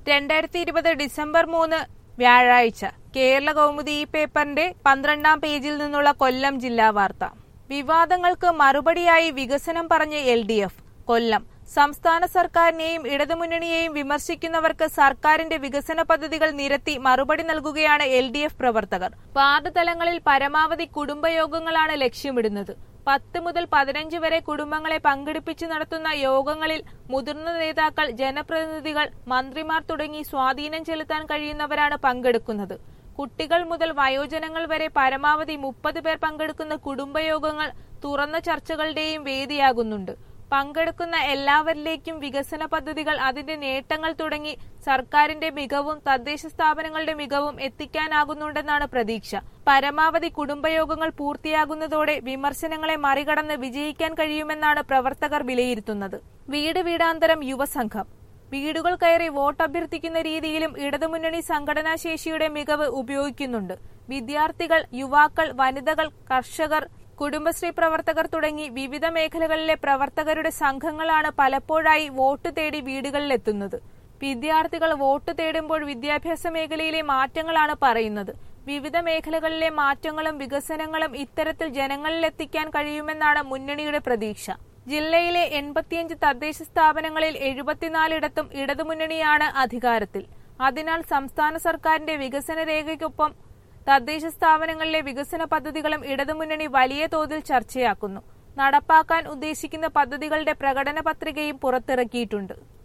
രണ്ടായിരത്തി ഇരുപത് ഡിസംബർ മൂന്ന് വ്യാഴാഴ്ച കേരള കൗമുദി ഈ പേപ്പറിന്റെ പന്ത്രണ്ടാം പേജിൽ നിന്നുള്ള കൊല്ലം ജില്ലാ വാർത്ത വിവാദങ്ങൾക്ക് മറുപടിയായി വികസനം പറഞ്ഞ് എൽ ഡി എഫ് കൊല്ലം സംസ്ഥാന സർക്കാരിനെയും ഇടതുമുന്നണിയെയും വിമർശിക്കുന്നവർക്ക് സർക്കാരിന്റെ വികസന പദ്ധതികൾ നിരത്തി മറുപടി നൽകുകയാണ് എൽ ഡി എഫ് പ്രവർത്തകർ വാർഡ് തലങ്ങളിൽ പരമാവധി കുടുംബയോഗങ്ങളാണ് ലക്ഷ്യമിടുന്നത് പത്ത് മുതൽ പതിനഞ്ച് വരെ കുടുംബങ്ങളെ പങ്കെടുപ്പിച്ച് നടത്തുന്ന യോഗങ്ങളിൽ മുതിർന്ന നേതാക്കൾ ജനപ്രതിനിധികൾ മന്ത്രിമാർ തുടങ്ങി സ്വാധീനം ചെലുത്താൻ കഴിയുന്നവരാണ് പങ്കെടുക്കുന്നത് കുട്ടികൾ മുതൽ വയോജനങ്ങൾ വരെ പരമാവധി മുപ്പത് പേർ പങ്കെടുക്കുന്ന കുടുംബയോഗങ്ങൾ തുറന്ന ചർച്ചകളുടെയും വേദിയാകുന്നുണ്ട് പങ്കെടുക്കുന്ന എല്ലാവരിലേക്കും വികസന പദ്ധതികൾ അതിന്റെ നേട്ടങ്ങൾ തുടങ്ങി സർക്കാരിന്റെ മികവും തദ്ദേശ സ്ഥാപനങ്ങളുടെ മികവും എത്തിക്കാനാകുന്നുണ്ടെന്നാണ് പ്രതീക്ഷ പരമാവധി കുടുംബയോഗങ്ങൾ പൂർത്തിയാകുന്നതോടെ വിമർശനങ്ങളെ മറികടന്ന് വിജയിക്കാൻ കഴിയുമെന്നാണ് പ്രവർത്തകർ വിലയിരുത്തുന്നത് വീട് വീടാന്തരം യുവസംഘം വീടുകൾ കയറി വോട്ട് അഭ്യർത്ഥിക്കുന്ന രീതിയിലും ഇടതുമുന്നണി സംഘടനാ ശേഷിയുടെ മികവ് ഉപയോഗിക്കുന്നുണ്ട് വിദ്യാർത്ഥികൾ യുവാക്കൾ വനിതകൾ കർഷകർ കുടുംബശ്രീ പ്രവർത്തകർ തുടങ്ങി വിവിധ മേഖലകളിലെ പ്രവർത്തകരുടെ സംഘങ്ങളാണ് പലപ്പോഴായി വോട്ട് തേടി വീടുകളിലെത്തുന്നത് വിദ്യാർത്ഥികൾ വോട്ട് തേടുമ്പോൾ വിദ്യാഭ്യാസ മേഖലയിലെ മാറ്റങ്ങളാണ് പറയുന്നത് വിവിധ മേഖലകളിലെ മാറ്റങ്ങളും വികസനങ്ങളും ഇത്തരത്തിൽ ജനങ്ങളിലെത്തിക്കാൻ കഴിയുമെന്നാണ് മുന്നണിയുടെ പ്രതീക്ഷ ജില്ലയിലെ എൺപത്തിയഞ്ച് തദ്ദേശ സ്ഥാപനങ്ങളിൽ എഴുപത്തിനാലിടത്തും ഇടതുമുന്നണിയാണ് അധികാരത്തിൽ അതിനാൽ സംസ്ഥാന സർക്കാരിന്റെ വികസന രേഖയ്ക്കൊപ്പം തദ്ദേശ സ്ഥാപനങ്ങളിലെ വികസന പദ്ധതികളും ഇടതുമുന്നണി വലിയ തോതിൽ ചർച്ചയാക്കുന്നു നടപ്പാക്കാൻ ഉദ്ദേശിക്കുന്ന പദ്ധതികളുടെ പ്രകടന പത്രികയും പുറത്തിറക്കിയിട്ടുണ്ട്